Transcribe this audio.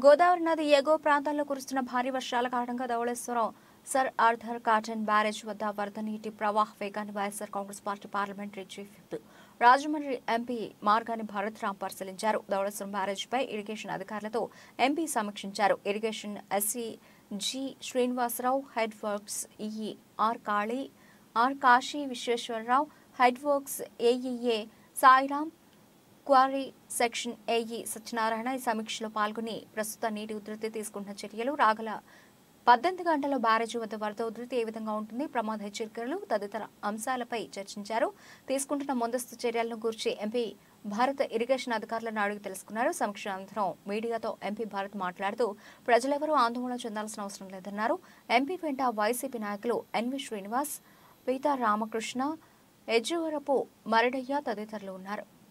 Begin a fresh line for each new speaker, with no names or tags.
గోదావరి నది ఎగువ ప్రాంతాల్లో కురుస్తున్న భారీ వర్షాల కారణంగా Dowleswaram Sir Arthur Cotton barrage వద్ద వరద నీటి ప్రవాహ వేగాన్ని YSR Congress party parliamentary chief whip Rajahmundry MP Margani Bharat Ram పరిశీలించారు ధవళేశ్వరం బ్యారేజ్పై ఇరిగేషన్ అధికారులతో ఎంపీ సమీక్షించారు irrigation SC G Srinivasarao head works EE R Kali R Kasi Visweswararao head works AEE Sairam quarry section AE Satyanarayana ఈ సమీక్షలో పాల్గొని ప్రస్తుత నీటి ఉధృతి తీసుకుంటున్న చర్యలు రాగల పద్దెనిమిది గంటల బ్యారేజీ వద్ద వరద ఉధృతి ఏ విధంగా ఉంటుంది ప్రమాద హెచ్చరికలు తదితర అంశాలపై చర్చించారు తీసుకుంటున్న ముందస్తు చర్యలను గురించి ఎంపీ భారత ఇరిగేషన్ అధికారులను అడిగి తెలుసుకున్నారు సమీక్ష అనంతరం మీడియాతో ఎంపీ భారత్ మాట్లాడుతూ ప్రజలెవరూ ఆందోళన చెందాల్సిన అవసరం లేదన్నారు ఎంపీ వెంట వైసీపీ నాయకులు ఎన్వి శ్రీనివాస్ పీతా రామకృష్ణ ఎజ్జువరపు మరడయ్య తదితరులు ఉన్నారు